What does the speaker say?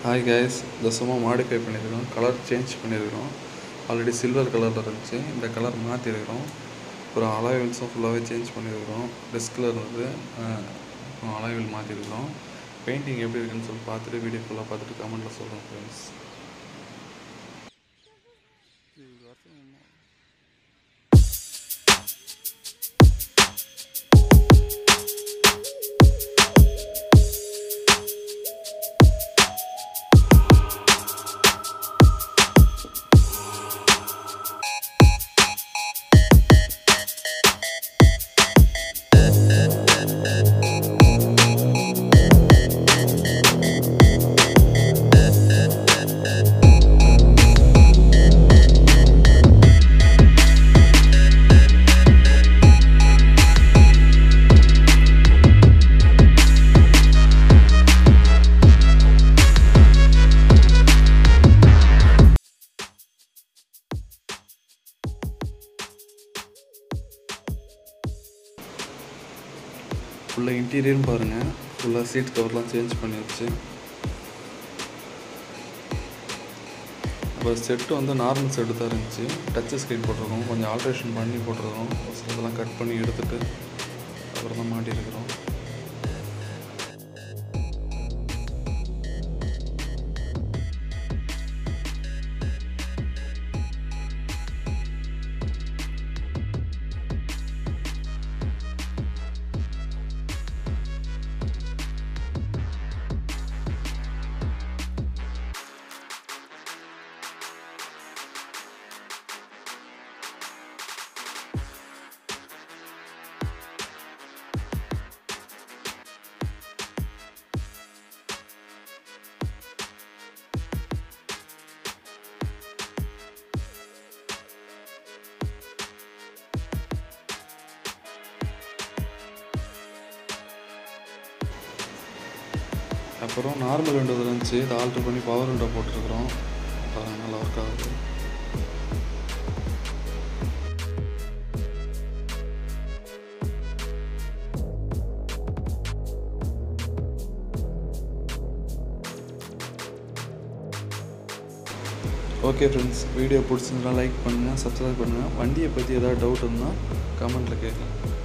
hi guys இந்த சும்மா modify பண்ணியிருக்கிறோம் கலர் சேஞ்ச் பண்ணியிருக்கிறோம் ஆல்ரெடி சில்வர் கலரில் இருந்துச்சு இந்த கலர் மாற்றிருக்கிறோம் அப்புறம் அலாய்வல்ஸும் ஃபுல்லாகவே சேஞ்ச் பண்ணியிருக்கிறோம் டெஸ்கில் இருந்தது அலாய்வல் மாற்றிருக்கிறோம் பெயிண்டிங் எப்படி இருக்குன்னு சொல்லி பார்த்துட்டு வீடியோ ஃபுல்லாக பார்த்துட்டு கமெண்ட்டில் சொல்கிறேன் ஃப்ரெண்ட்ஸ் ஃபுல்லாக இன்டீரியரும் பாருங்கள் ஃபுல்லாக சீட் கவர்லாம் சேஞ்ச் பண்ணிருச்சு அப்புறம் செட்டு வந்து நார்மல் செட்டு தான் இருந்துச்சு டச் ஸ்க்ரீன் போட்டிருக்கோம் கொஞ்சம் ஆல்ட்ரேஷன் பண்ணி போட்டிருக்கோம் ஒரு சிலதெல்லாம் கட் பண்ணி எடுத்துட்டு அப்புறம் தான் மாட்டியிருக்கிறோம் அப்புறம் நார்மல் விண்டோ இருந்துச்சு இதை ஆல்ட்ரு பண்ணி பவர் விண்டோ போட்டிருக்கிறோம் பாருங்க நல்லா ஒர்க் ஆகுது ஓகே ஃப்ரெண்ட்ஸ் வீடியோ பிடிச்சிருந்தா லைக் பண்ணுங்கள் சப்ஸ்கிரைப் பண்ணுங்கள் வண்டியை பற்றி ஏதாவது டவுட் இருந்தால் கமெண்ட்டில் கேட்கலாம்